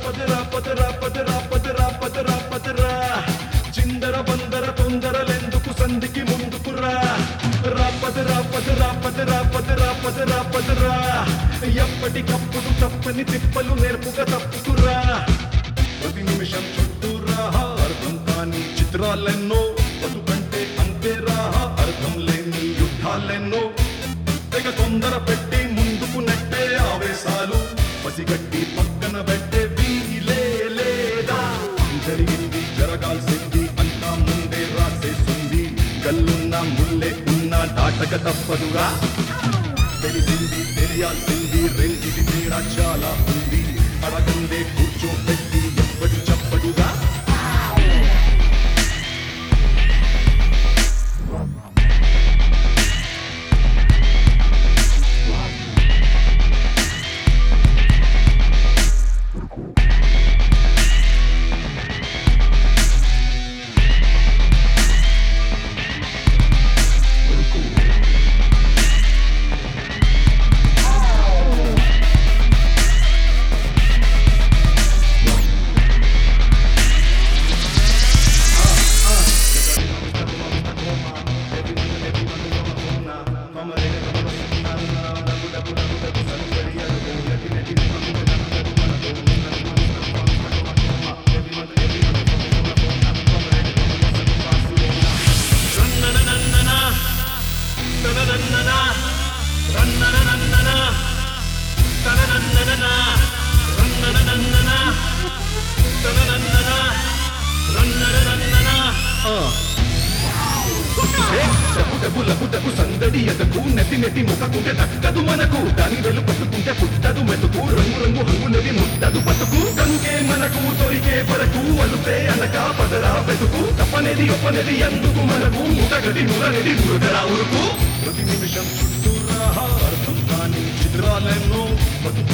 పదరా పదరా పదరా పదరా పదరా పదరా చిందర బందర తొందరలెందుకు సంధికి ముందుకురా రా పదరా పదరా పదరా పదరా పదరా పదరా ఎప్పటికప్పుడు తప్పని తిప్పలు నేర్పుగా తప్పుకురా ప్రతి నిమిషం చుట్టూరా అర్థం కాని చిత్రాలెన్నో బతుకంటే అంతేరా అర్థం లేని యుద్ధాలెన్నో తెగ తొందర పెట్టి ముందుకు నెట్టే ఆవేశాలు పసిగట్టి పక్కన పెట్టే వీలే లేదా జరిగింది జరగాల్సింది అంతా ముందే రాసేస్తుంది కల్లున్న ముల్లే ఉన్న దాటక తప్పదుగా తెలిసింది తెలియాల్సింది రెండిటి తేడా చాలా ఉంది అడగందే కూర్చోబెట్టి ఎప్పటి చెప్పడుగా డబ్బులకు సందడి ఎదకు నెత్తి నెత్తి ముఖకుంటే దక్కదు మనకు దాని వెలు పట్టుకుంటే పుట్టదు మెతుకు రంగు రంగు హంగులది ముట్టదు బతుకు కనుకే మనకు దొరికే వరకు అలుపే అనక పదరా వెతుకు తప్పనేది ఒప్పనేది ఎందుకు మనకు ముటగది మురగది మురుగరా ఉరుకు ప్రతి నిమిషం చుట్టూరా అర్థం కాని చిత్రాలెన్నో బతుకు